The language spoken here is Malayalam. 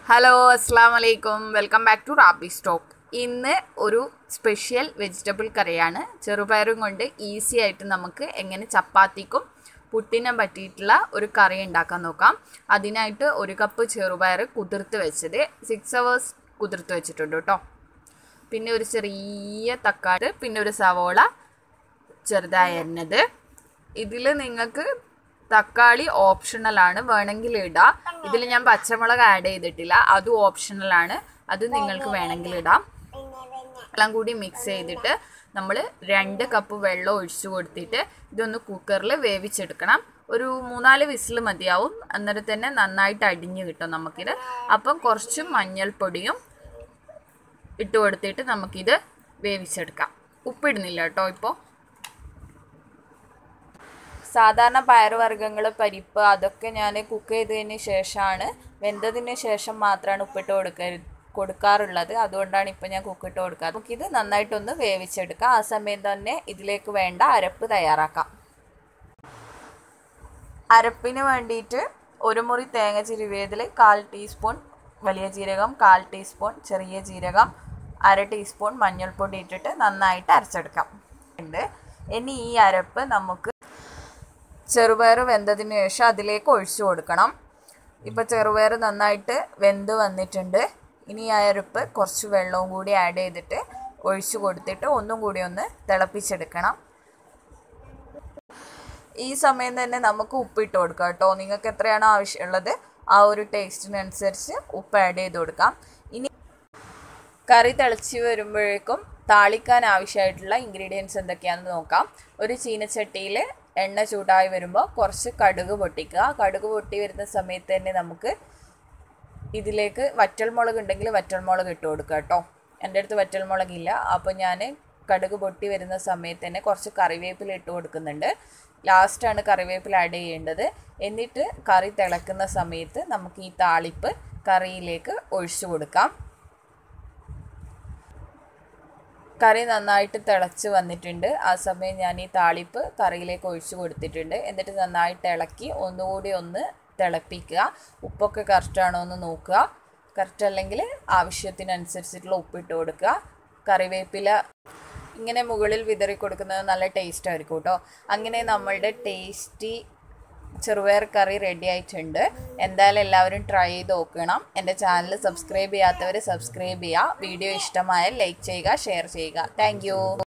ഹലോ അസ്സാം വലൈക്കും welcome back to Rabi stock ഇന്ന് ഒരു സ്പെഷ്യൽ വെജിറ്റബിൾ കറിയാണ് ചെറുപയറും കൊണ്ട് ഈസി ആയിട്ട് നമുക്ക് എങ്ങനെ ചപ്പാത്തിക്കും പുട്ടിനും പറ്റിയിട്ടുള്ള ഒരു കറി ഉണ്ടാക്കാൻ നോക്കാം അതിനായിട്ട് ഒരു കപ്പ് ചെറുപയർ കുതിർത്ത് വെച്ചത് സിക്സ് അവേഴ്സ് കുതിർത്ത് വെച്ചിട്ടുണ്ട് കേട്ടോ പിന്നെ ഒരു ചെറിയ തക്കാളി പിന്നെ ഒരു സവോള ചെറുതായി അരിഞ്ഞത് ഇതിൽ നിങ്ങൾക്ക് തക്കാളി ഓപ്ഷണലാണ് വേണമെങ്കിൽ ഇടാം ഇതിൽ ഞാൻ പച്ചമുളക് ആഡ് ചെയ്തിട്ടില്ല അതും ഓപ്ഷണലാണ് അത് നിങ്ങൾക്ക് വേണമെങ്കിൽ ഇടാം എല്ലാം കൂടി മിക്സ് ചെയ്തിട്ട് നമ്മൾ രണ്ട് കപ്പ് വെള്ളം ഒഴിച്ചു കൊടുത്തിട്ട് ഇതൊന്ന് കുക്കറിൽ വേവിച്ചെടുക്കണം ഒരു മൂന്നാല് വിസിൽ മതിയാവും അന്നേരം തന്നെ നന്നായിട്ട് അടിഞ്ഞു കിട്ടും നമുക്കിത് അപ്പം കുറച്ച് മഞ്ഞൾപ്പൊടിയും ഇട്ട് കൊടുത്തിട്ട് നമുക്കിത് വേവിച്ചെടുക്കാം ഉപ്പിടുന്നില്ല കേട്ടോ ഇപ്പോൾ സാധാരണ പയറുവർഗ്ഗങ്ങൾ പരിപ്പ് അതൊക്കെ ഞാൻ കുക്ക് ചെയ്തതിന് ശേഷമാണ് വെന്തതിന് ശേഷം മാത്രമാണ് ഉപ്പിട്ട് കൊടുക്ക കൊടുക്കാറുള്ളത് അതുകൊണ്ടാണ് ഇപ്പോൾ ഞാൻ കുക്കിട്ട് കൊടുക്കുക നമുക്കിത് നന്നായിട്ടൊന്ന് വേവിച്ചെടുക്കാം ആ സമയം തന്നെ ഇതിലേക്ക് വേണ്ട അരപ്പ് തയ്യാറാക്കാം അരപ്പിന് വേണ്ടിയിട്ട് ഒരു മുറി തേങ്ങ ചിരുവിയതിൽ കാൽ ടീസ്പൂൺ വലിയ ജീരകം കാൽ ടീസ്പൂൺ ചെറിയ ജീരകം അര ടീസ്പൂൺ മഞ്ഞൾപ്പൊടി ഇട്ടിട്ട് നന്നായിട്ട് അരച്ചെടുക്കാം ഉണ്ട് ഇനി ഈ അരപ്പ് നമുക്ക് ചെറുപയർ വെന്തതിന് ശേഷം അതിലേക്ക് ഒഴിച്ചു കൊടുക്കണം ഇപ്പോൾ ചെറുപയർ നന്നായിട്ട് വെന്ത് വന്നിട്ടുണ്ട് ഇനി ആ അരപ്പ് കുറച്ച് വെള്ളവും കൂടി ആഡ് ചെയ്തിട്ട് ഒഴിച്ചു കൊടുത്തിട്ട് ഒന്നും കൂടി ഒന്ന് തിളപ്പിച്ചെടുക്കണം ഈ സമയം തന്നെ നമുക്ക് ഉപ്പിട്ട് കൊടുക്കാം കേട്ടോ നിങ്ങൾക്ക് എത്രയാണോ ആവശ്യമുള്ളത് ആ ഒരു ടേസ്റ്റിനനുസരിച്ച് ഉപ്പ് ആഡ് ചെയ്ത് കൊടുക്കാം ഇനി കറി തിളച്ച് വരുമ്പോഴേക്കും താളിക്കാൻ ആവശ്യമായിട്ടുള്ള ഇൻഗ്രീഡിയൻസ് എന്തൊക്കെയാണെന്ന് നോക്കാം ഒരു ചീനച്ചട്ടിയിൽ എണ്ണ ചൂടായി വരുമ്പോൾ കുറച്ച് കടുക് പൊട്ടിക്കുക കടുക് പൊട്ടി വരുന്ന സമയത്ത് തന്നെ നമുക്ക് ഇതിലേക്ക് വറ്റൽമുളക് ഉണ്ടെങ്കിൽ വറ്റൽമുളക് ഇട്ട് കൊടുക്കുക കേട്ടോ എൻ്റെ അടുത്ത് വറ്റൽമുളകില്ല അപ്പോൾ ഞാൻ കടുക് പൊട്ടി വരുന്ന സമയത്ത് തന്നെ കുറച്ച് കറിവേപ്പില ഇട്ട് കൊടുക്കുന്നുണ്ട് ലാസ്റ്റാണ് കറിവേപ്പില ആഡ് ചെയ്യേണ്ടത് എന്നിട്ട് കറി തിളക്കുന്ന സമയത്ത് നമുക്ക് ഈ താളിപ്പ് കറിയിലേക്ക് ഒഴിച്ചു കൊടുക്കാം കറി നന്നായിട്ട് തിളച്ച് വന്നിട്ടുണ്ട് ആ സമയം ഞാൻ ഈ താളിപ്പ് കറിയിലേക്ക് ഒഴിച്ചു കൊടുത്തിട്ടുണ്ട് എന്നിട്ട് നന്നായിട്ട് ഇളക്കി ഒന്നുകൂടി ഒന്ന് തിളപ്പിക്കുക ഉപ്പൊക്കെ കറക്റ്റാണോ എന്ന് നോക്കുക കറക്റ്റ് അല്ലെങ്കിൽ ആവശ്യത്തിനനുസരിച്ചിട്ടുള്ള ഉപ്പിട്ട് കൊടുക്കുക കറിവേപ്പില ഇങ്ങനെ മുകളിൽ വിതറി കൊടുക്കുന്നത് നല്ല ടേസ്റ്റ് ആയിരിക്കും കേട്ടോ അങ്ങനെ നമ്മളുടെ ടേസ്റ്റി ചെറുപയർ കറി റെഡി ആയിട്ടുണ്ട് എന്തായാലും എല്ലാവരും ട്രൈ ചെയ്ത് നോക്കണം എൻ്റെ ചാനൽ സബ്സ്ക്രൈബ് ചെയ്യാത്തവർ സബ്സ്ക്രൈബ് ചെയ്യുക വീഡിയോ ഇഷ്ടമായാൽ ലൈക്ക് ചെയ്യുക ഷെയർ ചെയ്യുക താങ്ക്